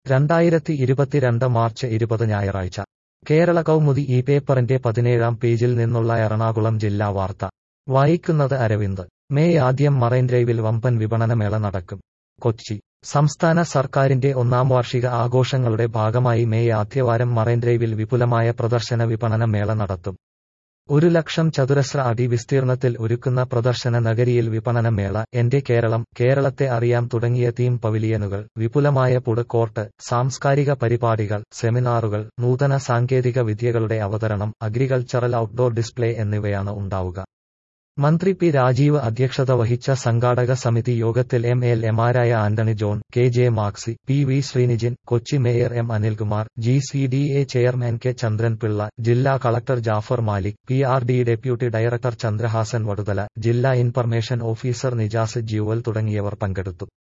രണ്ടായിരത്തി ഇരുപത്തിരണ്ട് മാർച്ച് ഇരുപത് ഞായറാഴ്ച കേരള കൗമുദി ഈ പേപ്പറിന്റെ പതിനേഴാം പേജിൽ നിന്നുള്ള എറണാകുളം ജില്ലാ വാർത്ത വായിക്കുന്നത് അരവിന്ദ് മേയ് ആദ്യം മറൈൻ ഡ്രൈവിൽ വമ്പൻ വിപണനമേള നടക്കും കൊച്ചി സംസ്ഥാന സർക്കാരിന്റെ ഒന്നാം വാർഷിക ആഘോഷങ്ങളുടെ ഭാഗമായി മേയ് ആദ്യവാരം മറൈൻ ഡ്രൈവിൽ വിപുലമായ പ്രദർശന വിപണന മേള നടത്തും ഒരു ലക്ഷം ചതുരശ്ര അടി വിസ്തീർണത്തിൽ ഒരുക്കുന്ന പ്രദർശന നഗരിയിൽ വിപണന മേള എന്റെ കേരളം കേരളത്തെ അറിയാം തുടങ്ങിയ തീം പവിലിയനുകൾ വിപുലമായ ഫുഡ് കോർട്ട് സാംസ്കാരിക പരിപാടികൾ സെമിനാറുകൾ നൂതന സാങ്കേതിക വിദ്യകളുടെ അവതരണം അഗ്രികൾച്ചറൽ ഔട്ട്ഡോർ ഡിസ്പ്ലേ എന്നിവയാണ് ഉണ്ടാവുക മന്ത്രി പി രാജീവ് അധ്യക്ഷത വഹിച്ച സംഘാടക സമിതി യോഗത്തിൽ എം എൽ എമാരായ Antony John K J Maxi P V Sreenijin Kochi mayor M Anilkumar G C D A chairman K Chandranpillai ജില്ലാ collector Jafar Malik P R D deputy director Chandrahasan Vaduthala ജില്ലാ ഇൻഫർമേഷൻ ഓഫീസർ നിജാസ് ജ്യൂവൽ തുടങ്ങിയവർ പങ്കെടുത്തു